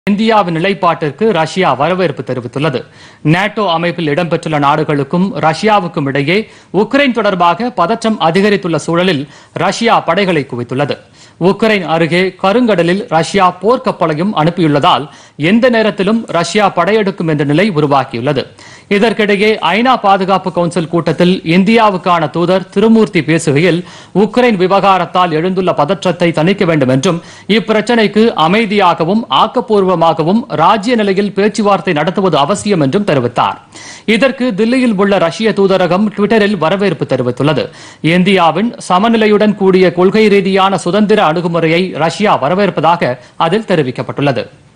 இந்தியாவின் நிலைப்பாட்டிற்கு ரஷ்யா வரவேற்பு தெரிவித்துள்ளது நேட்டோ அமைப்பில் இடம்பெற்றுள்ள நாடுகளுக்கும் ரஷ்யாவுக்கும் இடையே உக்ரைன் தொடர்பாக பதற்றம் அதிகரித்துள்ள சூழலில் ரஷ்யா படைகளை குவித்துள்ளது உக்ரைன் அருகே கருங்கடலில் ரஷ்யா போர்க்கப்பலையும் அனுப்பியுள்ளதால் எந்த நேரத்திலும் ரஷ்யா படையெடுக்கும் என்ற நிலை உருவாகியுள்ளது இதற்கிடையே ஐநா பாதுகாப்பு கவுன்சில் கூட்டத்தில் இந்தியாவுக்கான தூதர் திருமூர்த்தி பேசுகையில் உக்ரைன் விவகாரத்தால் எழுந்துள்ள பதற்றத்தை தணிக்க வேண்டும் என்றும் இப்பிரச்சினைக்கு அமைதியாகவும் ஆக்கப்பூர்வமாகவும் ராஜ்ய நிலையில் பேச்சுவார்த்தை நடத்துவது அவசியம் என்றும் தெரிவித்தார் இதற்கு தில்லியில் உள்ள ரஷ்ய தூதரகம் டுவிட்டரில் வரவேற்பு தெரிவித்துள்ளது இந்தியாவின் சமநிலையுடன் கூடிய கொள்கை ரீதியான சுதந்திர அணுகுமுறையை ரஷ்யா வரவேற்பதாக அதில் தெரிவிக்கப்பட்டுள்ளது